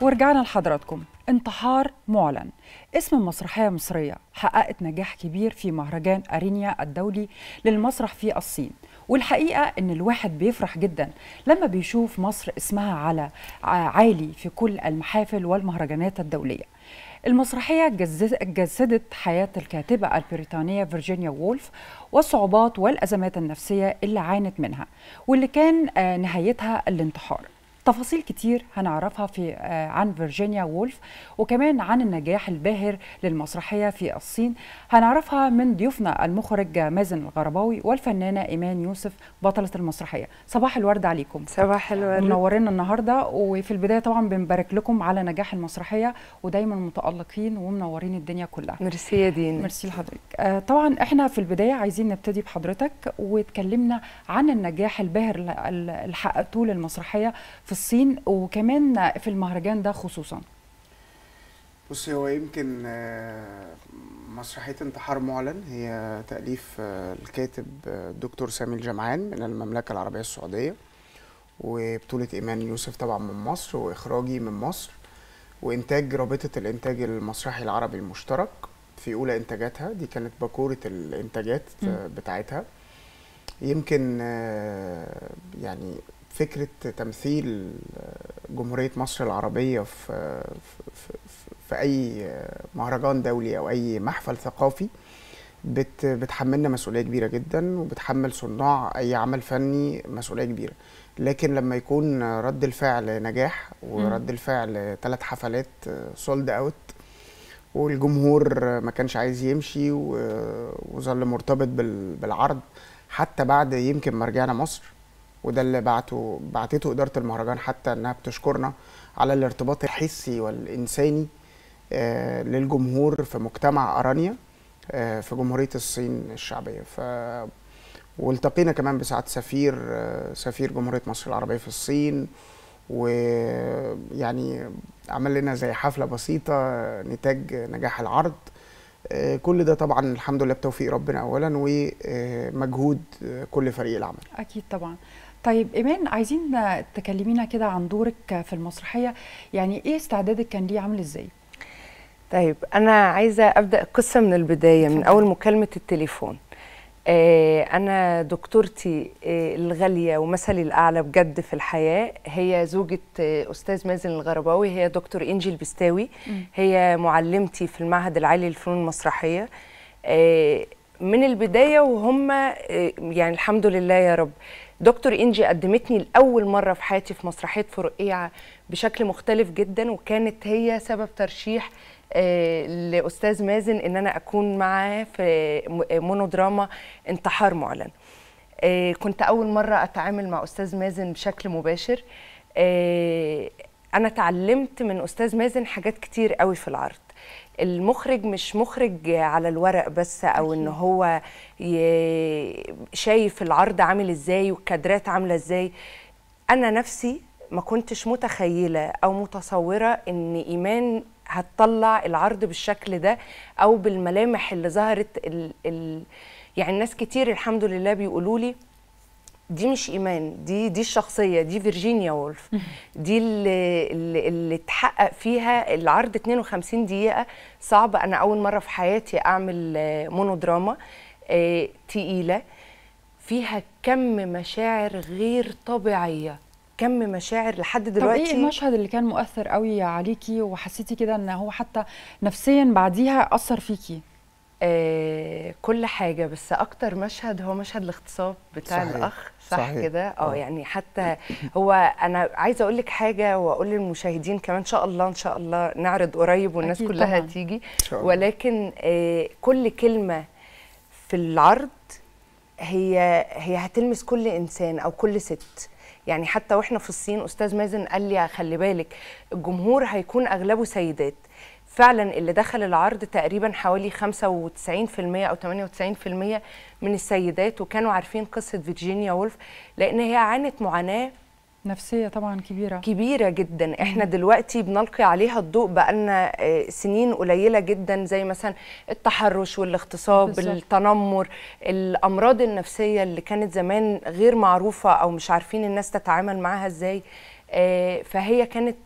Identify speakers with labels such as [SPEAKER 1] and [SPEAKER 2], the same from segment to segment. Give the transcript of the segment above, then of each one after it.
[SPEAKER 1] ورجعنا لحضراتكم انتحار معلن اسم مسرحية مصرية حققت نجاح كبير في مهرجان أرينيا الدولي للمسرح في الصين والحقيقة إن الواحد بيفرح جدا لما بيشوف مصر اسمها على عالي في كل المحافل والمهرجانات الدولية المسرحية جسدت حياة الكاتبة البريطانية فيرجينيا وولف والصعوبات والأزمات النفسية اللي عانت منها واللي كان نهايتها الانتحار تفاصيل كتير هنعرفها في عن فيرجينيا وولف وكمان عن النجاح الباهر للمسرحيه في الصين هنعرفها من ضيوفنا المخرج مازن الغرباوي والفنانه ايمان يوسف بطله المسرحيه صباح الورد عليكم
[SPEAKER 2] صباح الورد
[SPEAKER 1] منورينا النهارده وفي البدايه طبعا بنبارك لكم على نجاح المسرحيه ودايما متالقين ومنورين الدنيا كلها
[SPEAKER 2] ميرسي يا دين
[SPEAKER 1] ميرسي لحضرتك طبعا احنا في البدايه عايزين نبتدي بحضرتك وتكلمنا عن النجاح الباهر اللي حققتوه للمسرحيه في الصين وكمان في المهرجان ده خصوصا
[SPEAKER 3] بصي هو يمكن مسرحية انتحار معلن هي تأليف الكاتب الدكتور سامي الجمعان من المملكة العربية السعودية وبطولة إيمان يوسف طبعا من مصر وإخراجي من مصر وإنتاج رابطة الإنتاج المسرحي العربي المشترك في أولى إنتاجاتها دي كانت باكورة الإنتاجات م. بتاعتها يمكن يعني فكرة تمثيل جمهورية مصر العربية في, في, في أي مهرجان دولي أو أي محفل ثقافي بت بتحملنا مسؤولية كبيرة جدا وبتحمل صناع أي عمل فني مسؤولية كبيرة لكن لما يكون رد الفعل نجاح ورد الفعل ثلاث حفلات سولد أوت والجمهور ما كانش عايز يمشي وظل مرتبط بالعرض حتى بعد يمكن ما رجعنا مصر وده اللي بعته بعتته اداره المهرجان حتى انها بتشكرنا على الارتباط الحسي والانساني آه للجمهور في مجتمع ارانيا آه في جمهوريه الصين الشعبيه ف والتقينا كمان بسعاده سفير آه سفير جمهوريه مصر العربيه في الصين ويعني عمل لنا زي حفله بسيطه نتاج نجاح العرض كل ده طبعا الحمد لله بتوفيق ربنا اولا ومجهود كل فريق العمل
[SPEAKER 1] اكيد طبعا طيب ايمان عايزين تكلمينا كده عن دورك في المسرحيه يعني ايه استعدادك كان ليه عامل ازاي
[SPEAKER 2] طيب انا عايزه ابدا القصه من البدايه من اول مكالمه التليفون آه انا دكتورتي آه الغاليه ومثلي الاعلى بجد في الحياه هي زوجة آه استاذ مازن الغرباوي هي دكتور انجي البستاوي م. هي معلمتي في المعهد العالي للفنون المسرحيه من البدايه وهم يعني الحمد لله يا رب دكتور انجي قدمتني لاول مره في حياتي في مسرحيه فرقيعه بشكل مختلف جدا وكانت هي سبب ترشيح آه لاستاذ مازن ان انا اكون معاه في مونودراما انتحار معلن آه كنت اول مره اتعامل مع استاذ مازن بشكل مباشر آه انا اتعلمت من استاذ مازن حاجات كتير قوي في العرض المخرج مش مخرج على الورق بس او ان هو شايف العرض عامل ازاي والكادرات عامله ازاي انا نفسي ما كنتش متخيله او متصوره ان ايمان هتطلع العرض بالشكل ده او بالملامح اللي ظهرت ال ال يعني ناس كتير الحمد لله بيقولوا لي دي مش ايمان دي دي الشخصيه دي فيرجينيا وولف دي اللي اللي, اللي اتحقق فيها العرض 52 دقيقه صعب انا اول مره في حياتي اعمل مونودراما اه تقيله فيها كم مشاعر غير طبيعيه كم مشاعر لحد دلوقتي
[SPEAKER 1] طب ايه المشهد اللي كان مؤثر قوي عليكي وحسيتي كده ان هو حتى نفسيا بعديها اثر فيكي
[SPEAKER 2] آه كل حاجة بس أكتر مشهد هو مشهد الاغتصاب بتاع صحيح. الأخ صح كده اه يعني حتى هو أنا عايزة أقول لك حاجة وأقول للمشاهدين كمان إن شاء الله إن شاء الله نعرض قريب والناس كلها طبعا. تيجي ولكن آه كل كلمة في العرض هي هي هتلمس كل إنسان أو كل ست يعني حتى واحنا في الصين استاذ مازن قال لي خلي بالك الجمهور هيكون اغلبه سيدات فعلا اللي دخل العرض تقريبا حوالي 95% او 98% من السيدات وكانوا عارفين قصه فيرجينيا وولف لان هي عانت معاناه
[SPEAKER 1] نفسية طبعا كبيرة
[SPEAKER 2] كبيرة جدا احنا دلوقتي بنلقي عليها الضوء بقالنا سنين قليلة جدا زي مثلا التحرش والاغتصاب بالزبط. التنمر الأمراض النفسية اللي كانت زمان غير معروفة أو مش عارفين الناس تتعامل معاها ازاي فهي كانت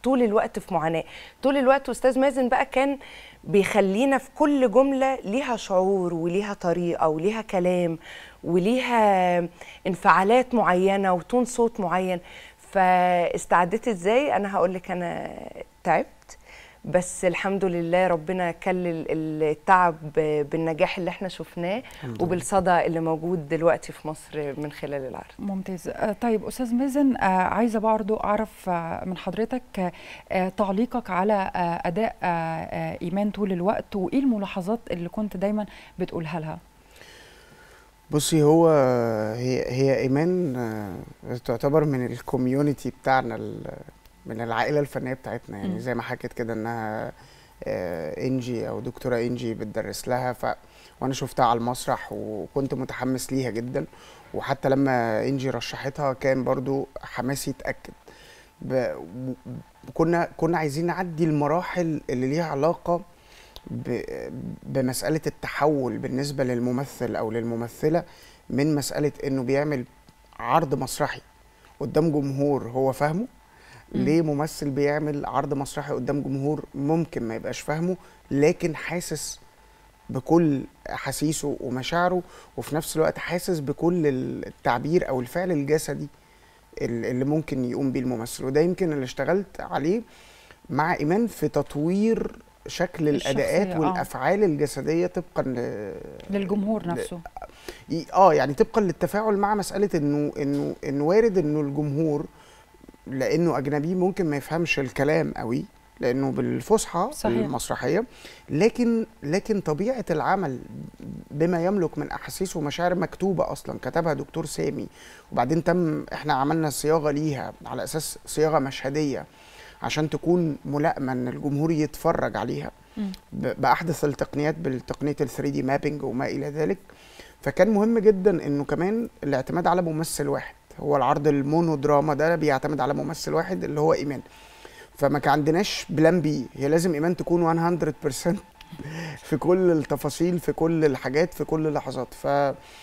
[SPEAKER 2] طول الوقت في معاناه طول الوقت استاذ مازن بقى كان بيخلينا في كل جمله ليها شعور وليها طريقه وليها كلام وليها انفعالات معينه وتون صوت معين فاستعديت ازاي انا هقول لك انا تعبت بس الحمد لله ربنا كلل التعب بالنجاح اللي احنا شفناه وبالصدى اللي موجود دلوقتي في مصر من خلال العرض
[SPEAKER 1] ممتاز آه، طيب استاذ مازن آه، عايزه برضو اعرف آه، من حضرتك آه، تعليقك على آه، اداء آه، آه، ايمان طول الوقت وايه الملاحظات اللي كنت دايما بتقولها لها
[SPEAKER 3] بصي هو هي هي ايمان آه، تعتبر من الكوميونتي بتاعنا ال- من العائله الفنيه بتاعتنا يعني
[SPEAKER 1] مم.
[SPEAKER 3] زي ما حكت كده انها آه، انجي او دكتوره انجي بتدرس لها ف وانا شفتها على المسرح وكنت متحمس ليها جدا وحتى لما انجي رشحتها كان برضو حماسي اتاكد ب... و- كنا كنا عايزين نعدي المراحل اللي ليها علاقه ب... بمساله التحول بالنسبه للممثل او للممثله من مساله انه بيعمل عرض مسرحي قدام جمهور هو فاهمه
[SPEAKER 1] مم.
[SPEAKER 3] ليه ممثل بيعمل عرض مسرحي قدام جمهور ممكن ما يبقاش فاهمه لكن حاسس بكل احاسيسه ومشاعره وفي نفس الوقت حاسس بكل التعبير او الفعل الجسدي ال- اللي ممكن يقوم بيه الممثل وده يمكن اللي اشتغلت عليه مع ايمان في تطوير شكل الاداءات
[SPEAKER 1] الشخصية، آه.
[SPEAKER 3] والافعال الجسديه طبقا ل...
[SPEAKER 1] للجمهور
[SPEAKER 3] ل-
[SPEAKER 1] نفسه
[SPEAKER 3] ي- اه يعني طبقا للتفاعل مع مساله انه انه انه وارد انه الجمهور لانه اجنبي ممكن ما يفهمش الكلام قوي لانه بالفصحى
[SPEAKER 1] صحيح.
[SPEAKER 3] المسرحيه لكن لكن طبيعه العمل بما يملك من احاسيس ومشاعر مكتوبه اصلا كتبها دكتور سامي وبعدين تم احنا عملنا صياغه ليها على اساس صياغه مشهديه عشان تكون ملائمه ان الجمهور يتفرج عليها
[SPEAKER 1] مم.
[SPEAKER 3] ب- باحدث التقنيات بالتقنيه ال 3 دي مابينج وما الى ذلك فكان مهم جدا انه كمان الاعتماد على ممثل واحد هو العرض المونو دراما ده بيعتمد على ممثل واحد اللي هو ايمان فما كان عندناش بلان بي هي لازم ايمان تكون 100% في كل التفاصيل في كل الحاجات في كل اللحظات ف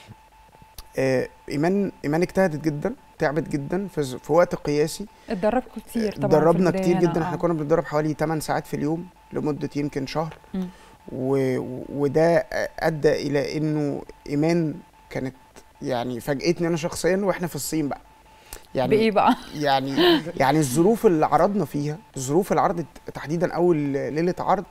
[SPEAKER 3] آه، ايمان ايمان اجتهدت جدا تعبت جدا في, ز- في وقت قياسي
[SPEAKER 1] اتدربكم كتير طبعا
[SPEAKER 3] دربنا
[SPEAKER 1] في
[SPEAKER 3] كتير
[SPEAKER 1] البداية
[SPEAKER 3] جدا
[SPEAKER 1] أنا،
[SPEAKER 3] احنا
[SPEAKER 1] آه.
[SPEAKER 3] كنا بنتدرب حوالي 8 ساعات في اليوم لمده يمكن شهر
[SPEAKER 1] مم.
[SPEAKER 3] و... وده ادى الى انه ايمان كانت يعني فاجئتني انا شخصيا واحنا في الصين بقى يعني
[SPEAKER 1] بايه بقى
[SPEAKER 3] يعني يعني الظروف اللي عرضنا فيها ظروف العرض تحديدا اول ليله عرض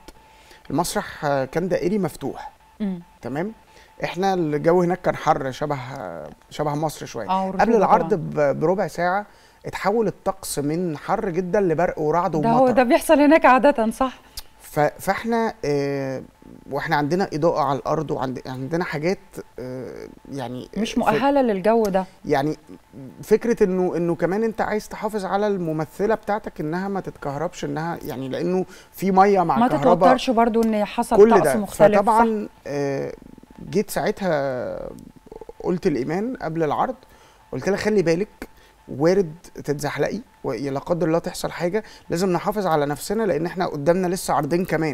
[SPEAKER 3] المسرح كان دائري مفتوح
[SPEAKER 1] مم.
[SPEAKER 3] تمام احنا الجو هناك كان حر شبه شبه مصر شويه
[SPEAKER 1] اه
[SPEAKER 3] قبل
[SPEAKER 1] والرطوبة
[SPEAKER 3] العرض
[SPEAKER 1] طبعاً.
[SPEAKER 3] ب- بربع ساعه اتحول الطقس من حر جدا لبرق ورعد
[SPEAKER 1] ده
[SPEAKER 3] ومطر
[SPEAKER 1] هو ده بيحصل هناك عادة صح
[SPEAKER 3] ف- فاحنا آه، واحنا عندنا اضاءه على الارض وعندنا حاجات آه، يعني
[SPEAKER 1] مش
[SPEAKER 3] ف-
[SPEAKER 1] مؤهلة للجو ده
[SPEAKER 3] يعني فكره انه انه كمان انت عايز تحافظ على الممثله بتاعتك انها ما تتكهربش انها يعني لانه في ميه مع
[SPEAKER 1] ما
[SPEAKER 3] كهرباء
[SPEAKER 1] تتوترش برضو ان حصل
[SPEAKER 3] كل
[SPEAKER 1] طقس
[SPEAKER 3] ده
[SPEAKER 1] مختلف صح؟
[SPEAKER 3] فطبعا آه، جيت ساعتها قلت الايمان قبل العرض قلت لها خلي بالك وارد تتزحلقي ولا قدر الله تحصل حاجه لازم نحافظ على نفسنا لان احنا قدامنا لسه عرضين كمان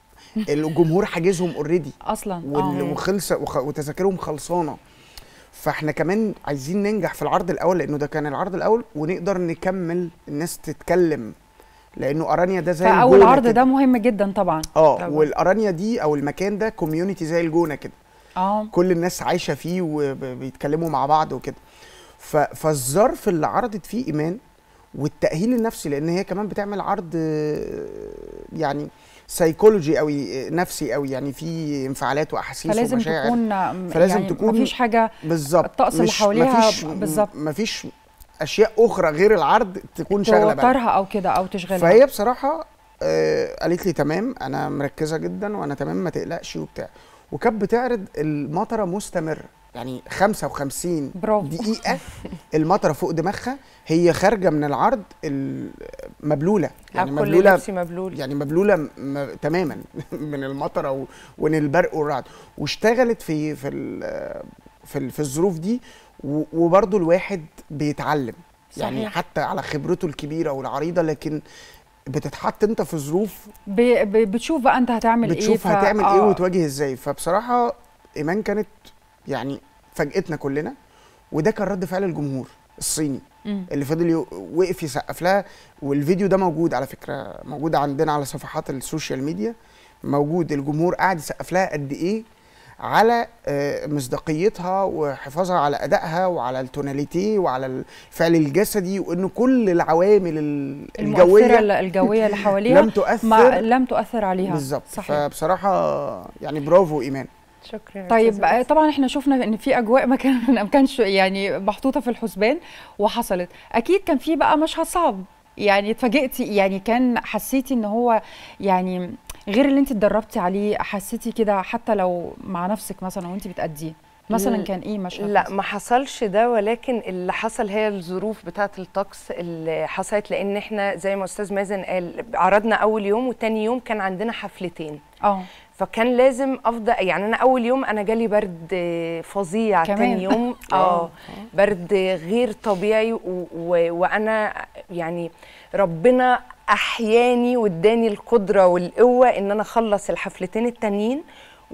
[SPEAKER 3] الجمهور حاجزهم اوريدي
[SPEAKER 1] اصلا
[SPEAKER 3] وال-
[SPEAKER 1] اه
[SPEAKER 3] وخلص وخ- وتذاكرهم خلصانه فاحنا كمان عايزين ننجح في العرض الاول لانه ده كان العرض الاول ونقدر نكمل الناس تتكلم لانه ارانيا ده زي
[SPEAKER 1] فاول
[SPEAKER 3] الجونة
[SPEAKER 1] عرض
[SPEAKER 3] كده.
[SPEAKER 1] ده مهم جدا طبعا
[SPEAKER 3] اه
[SPEAKER 2] طبعا.
[SPEAKER 3] والارانيا دي او المكان ده كوميونتي زي الجونه كده
[SPEAKER 1] اه
[SPEAKER 3] كل الناس عايشه فيه وبيتكلموا مع بعض وكده ف- فالظرف اللي عرضت فيه ايمان والتاهيل النفسي لان هي كمان بتعمل عرض آه، يعني سيكولوجي قوي نفسي قوي يعني في انفعالات واحاسيس
[SPEAKER 1] فلازم
[SPEAKER 3] ومشاعر
[SPEAKER 1] تكون
[SPEAKER 3] فلازم
[SPEAKER 1] يعني
[SPEAKER 3] تكون-
[SPEAKER 1] مفيش حاجة
[SPEAKER 3] بالظبط
[SPEAKER 1] الطقس اللي
[SPEAKER 3] مش-
[SPEAKER 1] حواليها
[SPEAKER 3] مفيش
[SPEAKER 1] بالظبط.
[SPEAKER 3] مفيش اشياء اخرى غير العرض تكون شاغله بالك
[SPEAKER 1] توترها او كده او تشغلها
[SPEAKER 3] فهي بصراحه آه قالت لي تمام انا مركزه جدا وانا تمام ما تقلقش وبتاع وكانت بتعرض المطره مستمره يعني 55
[SPEAKER 1] برافو.
[SPEAKER 3] دقيقه المطره فوق دماغها هي خارجه من العرض ال- مبلوله يعني
[SPEAKER 2] كل
[SPEAKER 3] مبلوله
[SPEAKER 2] لبسي مبلول
[SPEAKER 3] يعني مبلوله م- م- تماما من المطره و- ومن البرق والرعد واشتغلت في في ال- في, ال- في الظروف دي و- وبرضه الواحد بيتعلم يعني
[SPEAKER 1] صحيح.
[SPEAKER 3] حتى على خبرته الكبيره والعريضه لكن بتتحط انت في ظروف
[SPEAKER 1] ب... ب... بتشوف بقى انت هتعمل ايه
[SPEAKER 3] بتشوف
[SPEAKER 1] ف-
[SPEAKER 3] هتعمل ايه
[SPEAKER 1] آه.
[SPEAKER 3] وتواجه ازاي فبصراحه ايمان كانت يعني فاجئتنا كلنا وده كان رد فعل الجمهور الصيني
[SPEAKER 1] مم.
[SPEAKER 3] اللي فضل يو- وقف يسقف لها والفيديو ده موجود على فكره موجود عندنا على صفحات السوشيال ميديا موجود الجمهور قاعد يسقف لها قد ايه على آه، مصداقيتها وحفاظها على ادائها وعلى التوناليتي وعلى الفعل الجسدي وان كل العوامل ال-
[SPEAKER 1] المؤثرة
[SPEAKER 3] الجويه
[SPEAKER 1] ال- الجوية اللي حواليها
[SPEAKER 3] لم تؤثر
[SPEAKER 1] ما لم تؤثر عليها
[SPEAKER 3] بالظبط
[SPEAKER 1] صحيح
[SPEAKER 3] فبصراحه يعني برافو ايمان
[SPEAKER 2] شكرا يا
[SPEAKER 1] طيب
[SPEAKER 2] أستاذة
[SPEAKER 1] آه، طبعا احنا شفنا ان في اجواء ما كان ما كانش يعني محطوطه في الحسبان وحصلت اكيد كان في بقى مشهد صعب يعني اتفاجئتي يعني كان حسيتي ان هو يعني غير اللي انت اتدربتي عليه حسيتي كده حتى لو مع نفسك مثلا وانت بتأديه مثلا
[SPEAKER 2] لا-
[SPEAKER 1] كان ايه مشهد
[SPEAKER 2] لا
[SPEAKER 1] مثلاً؟
[SPEAKER 2] ما حصلش ده ولكن اللي حصل هي الظروف بتاعه الطقس اللي حصلت لان احنا زي ما استاذ مازن قال عرضنا اول يوم وتاني يوم كان عندنا حفلتين
[SPEAKER 1] اه
[SPEAKER 2] فكان لازم افضل يعني انا اول يوم انا جالي برد فظيع
[SPEAKER 1] كمان.
[SPEAKER 2] تاني يوم اه برد غير طبيعي و و وانا يعني ربنا احياني واداني القدره والقوه ان انا اخلص الحفلتين التانيين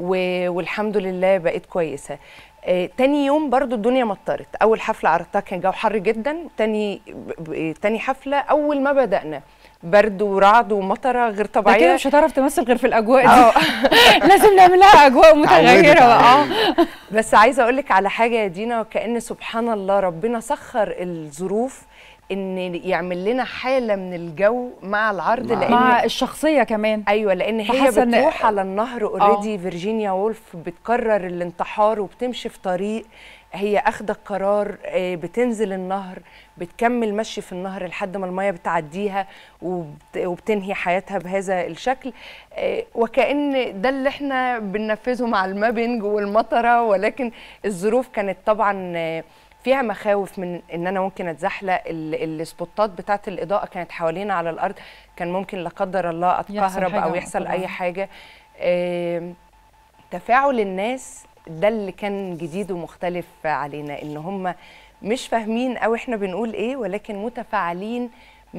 [SPEAKER 2] و- والحمد لله بقيت كويسه آه، تاني يوم برضو الدنيا مطرت اول حفله عرضتها كان جو حر جدا تاني ب- ب- تاني حفله اول ما بدانا برد ورعد ومطره غير
[SPEAKER 1] ده كده
[SPEAKER 2] طبيعيه
[SPEAKER 1] مش هتعرف تمثل غير في الاجواء دي
[SPEAKER 2] اه
[SPEAKER 1] لازم نعمل لها اجواء متغيره بقى اه
[SPEAKER 2] بس عايزه اقول لك على حاجه يا دينا وكأن سبحان الله ربنا سخر الظروف ان يعمل لنا حاله من الجو مع العرض
[SPEAKER 3] مع-
[SPEAKER 2] لان
[SPEAKER 1] مع الشخصيه كمان
[SPEAKER 2] ايوه لان هي
[SPEAKER 1] فحاسة إن-
[SPEAKER 2] بتروح على النهر اوريدي فيرجينيا وولف بتقرر الانتحار وبتمشي في طريق هي اخده القرار آه، بتنزل النهر بتكمل مشي في النهر لحد ما الميه بتعديها وبت- وبتنهي حياتها بهذا الشكل آه، وكأن ده اللي احنا بننفذه مع المابنج والمطره ولكن الظروف كانت طبعا آه، فيها مخاوف من ان انا ممكن اتزحلق ال- السبوتات بتاعت الاضاءه كانت حوالينا على الارض كان ممكن لا قدر الله
[SPEAKER 1] يحصل
[SPEAKER 2] اتكهرب او
[SPEAKER 1] حاجة
[SPEAKER 2] يحصل
[SPEAKER 1] طبعاً.
[SPEAKER 2] اي حاجه آم، تفاعل الناس ده اللي كان جديد ومختلف علينا ان هم مش فاهمين او احنا بنقول ايه ولكن متفاعلين 100%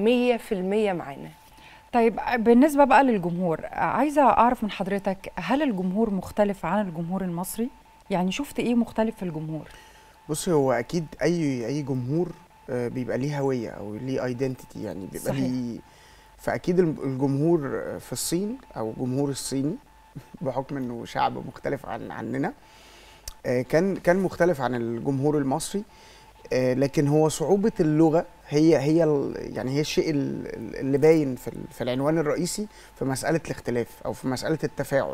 [SPEAKER 2] معانا
[SPEAKER 1] طيب بالنسبه بقى للجمهور عايزه اعرف من حضرتك هل الجمهور مختلف عن الجمهور المصري يعني شفت ايه مختلف في الجمهور
[SPEAKER 3] بصي هو اكيد اي اي جمهور آه، بيبقى ليه هويه او ليه ايدنتيتي يعني بيبقى
[SPEAKER 1] صحيح.
[SPEAKER 3] ليه فاكيد الم- الجمهور آه، في الصين او الجمهور الصيني بحكم انه شعب مختلف عن عننا آه، كان كان مختلف عن الجمهور المصري آه، لكن هو صعوبه اللغه هي هي ال- يعني هي الشيء ال- ال- اللي باين في ال- في العنوان الرئيسي في مساله الاختلاف او في مساله التفاعل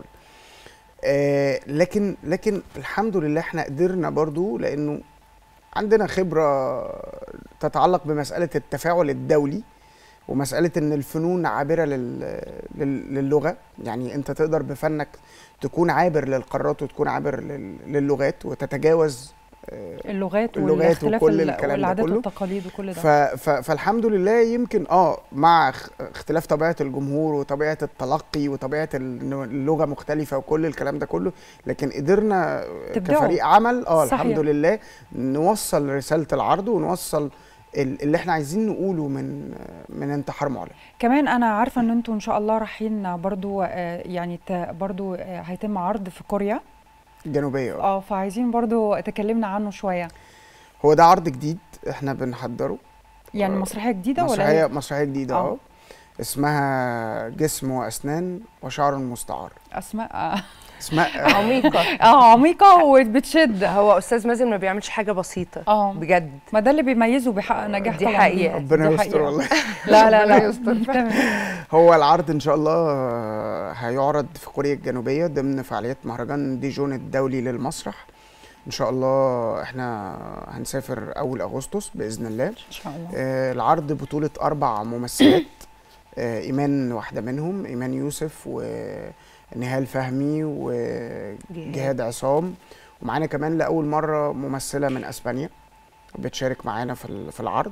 [SPEAKER 3] آه، لكن لكن الحمد لله احنا قدرنا برضو لانه عندنا خبره تتعلق بمساله التفاعل الدولي ومساله ان الفنون عابره لل... لل... للغه يعني انت تقدر بفنك تكون عابر للقارات وتكون عابر لل... للغات وتتجاوز آه،
[SPEAKER 1] اللغات
[SPEAKER 3] اللغات
[SPEAKER 1] والاختلاف
[SPEAKER 3] وكل
[SPEAKER 1] ال-
[SPEAKER 3] الكلام ده
[SPEAKER 1] والعادات
[SPEAKER 3] كله.
[SPEAKER 1] والتقاليد وكل
[SPEAKER 3] ف...
[SPEAKER 1] ده
[SPEAKER 3] ف... فالحمد لله يمكن اه مع اخ- اختلاف طبيعه الجمهور وطبيعه التلقي وطبيعه ال- إنه اللغه مختلفه وكل الكلام ده كله لكن قدرنا
[SPEAKER 1] تبدعوا.
[SPEAKER 3] كفريق عمل اه
[SPEAKER 1] صحيح.
[SPEAKER 3] الحمد لله نوصل رساله العرض ونوصل ال- اللي احنا عايزين نقوله من من انتحار معلن
[SPEAKER 1] كمان انا عارفه ان انتوا ان شاء الله رايحين برضو آه، يعني ت- برضو آه، هيتم عرض في كوريا
[SPEAKER 3] الجنوبيه آه.
[SPEAKER 1] اه فعايزين برضو تكلمنا عنه شويه
[SPEAKER 3] هو ده عرض جديد احنا بنحضره
[SPEAKER 1] يعني
[SPEAKER 3] آه،
[SPEAKER 1] مسرحيه جديده ولا
[SPEAKER 3] مسرحيه
[SPEAKER 1] هي
[SPEAKER 3] مسرحيه جديده
[SPEAKER 1] آه.
[SPEAKER 3] اه اسمها جسم واسنان وشعر مستعار
[SPEAKER 1] اسماء اه
[SPEAKER 3] اسماء
[SPEAKER 2] عميقه
[SPEAKER 1] آه، عميقه وبتشد
[SPEAKER 2] هو استاذ مازن ما بيعملش حاجه بسيطه
[SPEAKER 1] اه
[SPEAKER 2] بجد
[SPEAKER 1] ما ده اللي بيميزه بيحقق نجاح
[SPEAKER 2] دي
[SPEAKER 1] طبعا
[SPEAKER 2] حقيقة.
[SPEAKER 1] ليه.
[SPEAKER 3] ربنا
[SPEAKER 1] دي
[SPEAKER 3] يستر
[SPEAKER 1] حقيقة.
[SPEAKER 3] والله
[SPEAKER 1] لا لا لا
[SPEAKER 2] ربنا يستر.
[SPEAKER 1] تمام.
[SPEAKER 3] هو العرض ان شاء الله آه، هيعرض في كوريا الجنوبيه ضمن فعاليات مهرجان ديجون الدولي للمسرح ان شاء الله احنا هنسافر اول اغسطس باذن الله
[SPEAKER 1] ان شاء الله
[SPEAKER 3] آه، العرض بطوله اربع ممثلات آه، ايمان واحده منهم ايمان يوسف ونهال فهمي وجهاد عصام ومعانا كمان لاول مره ممثله من اسبانيا بتشارك معانا في ال- في العرض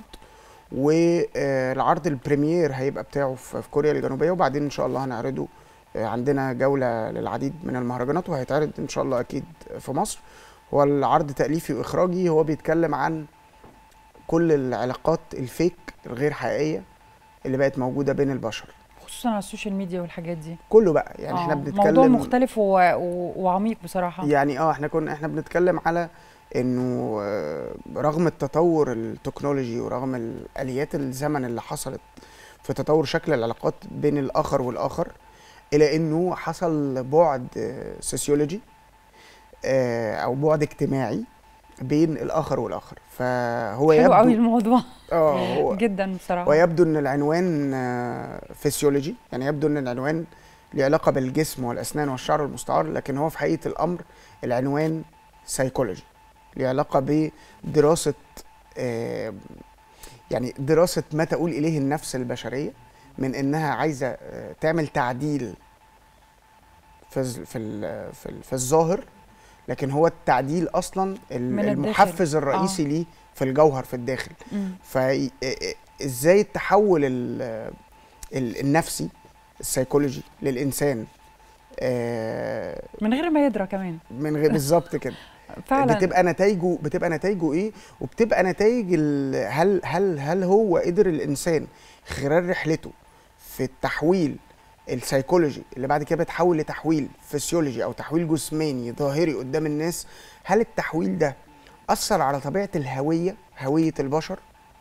[SPEAKER 3] والعرض البريمير هيبقى بتاعه في في كوريا الجنوبيه وبعدين ان شاء الله هنعرضه آه، عندنا جوله للعديد من المهرجانات وهيتعرض ان شاء الله اكيد في مصر هو العرض تاليفي واخراجي هو بيتكلم عن كل العلاقات الفيك الغير حقيقيه اللي بقت موجوده بين البشر
[SPEAKER 1] خصوصا على السوشيال ميديا والحاجات دي
[SPEAKER 3] كله بقى يعني احنا
[SPEAKER 1] آه،
[SPEAKER 3] بنتكلم
[SPEAKER 1] موضوع مختلف و... و... وعميق بصراحه
[SPEAKER 3] يعني اه احنا كنا احنا بنتكلم على انه آه، رغم التطور التكنولوجي ورغم الاليات الزمن اللي حصلت في تطور شكل العلاقات بين الاخر والاخر الى انه حصل بعد آه، سوسيولوجي آه، او بعد اجتماعي بين الاخر والاخر فهو
[SPEAKER 1] حلو
[SPEAKER 3] يبدو
[SPEAKER 1] قوي الموضوع
[SPEAKER 3] اه هو
[SPEAKER 1] جدا بصراحه
[SPEAKER 3] ويبدو ان العنوان آه، فسيولوجي يعني يبدو ان العنوان له علاقه بالجسم والاسنان والشعر المستعار لكن هو في حقيقه الامر العنوان سيكولوجي له علاقه بدراسه آه، يعني دراسه ما تقول اليه النفس البشريه من انها عايزه آه، تعمل تعديل في الز- في ال- في, ال- في الظاهر لكن هو التعديل اصلا ال-
[SPEAKER 1] من الداخل.
[SPEAKER 3] المحفز الرئيسي ليه في الجوهر في الداخل
[SPEAKER 1] مم.
[SPEAKER 3] فازاي التحول ال- ال- النفسي السيكولوجي للانسان آه،
[SPEAKER 1] من غير ما يدرى كمان
[SPEAKER 3] من غير بالظبط كده
[SPEAKER 1] فعلا
[SPEAKER 3] بتبقى نتائجه بتبقى نتائجه ايه وبتبقى نتائج ال- هل هل هل هو قدر الانسان خلال رحلته في التحويل السيكولوجي اللي بعد كده بيتحول لتحويل فسيولوجي او تحويل جسماني ظاهري قدام الناس هل التحويل ده اثر على طبيعه الهويه هويه البشر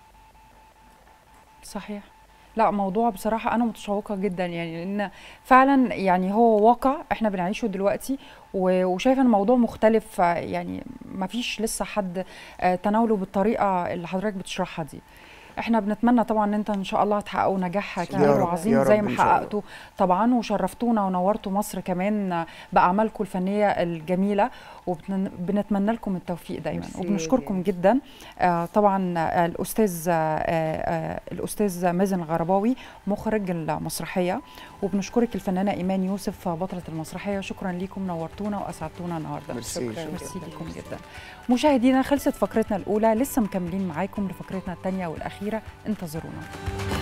[SPEAKER 1] صحيح لا موضوع بصراحة أنا متشوقة جدا يعني لأن فعلا يعني هو واقع إحنا بنعيشه دلوقتي و- وشايفة إن الموضوع مختلف آه، يعني ما فيش لسه حد آه، تناوله بالطريقة اللي حضرتك بتشرحها دي احنا بنتمنى طبعا ان انت ان شاء الله تحققوا نجاح كبير
[SPEAKER 3] رب،
[SPEAKER 1] وعظيم
[SPEAKER 3] يا
[SPEAKER 1] زي
[SPEAKER 3] رب
[SPEAKER 1] ما
[SPEAKER 3] إن شاء الله.
[SPEAKER 1] حققتوا طبعا وشرفتونا ونورتوا مصر كمان باعمالكم الفنيه الجميله وبنتمنى لكم التوفيق دايما
[SPEAKER 2] ميرسي
[SPEAKER 1] وبنشكركم
[SPEAKER 2] جدا.
[SPEAKER 1] جدا آه، طبعا آه، الاستاذ آه، آه، الاستاذ مازن الغرباوي مخرج المسرحيه وبنشكرك الفنانه ايمان يوسف بطله المسرحيه شكرا ليكم نورتونا واسعدتونا النهارده
[SPEAKER 3] ميرسي.
[SPEAKER 2] شكراً.
[SPEAKER 1] ميرسي
[SPEAKER 2] جداً.
[SPEAKER 1] لكم جدا مشاهدينا خلصت فقرتنا الاولى لسه مكملين معاكم لفقرتنا الثانيه والاخيره انتظرونا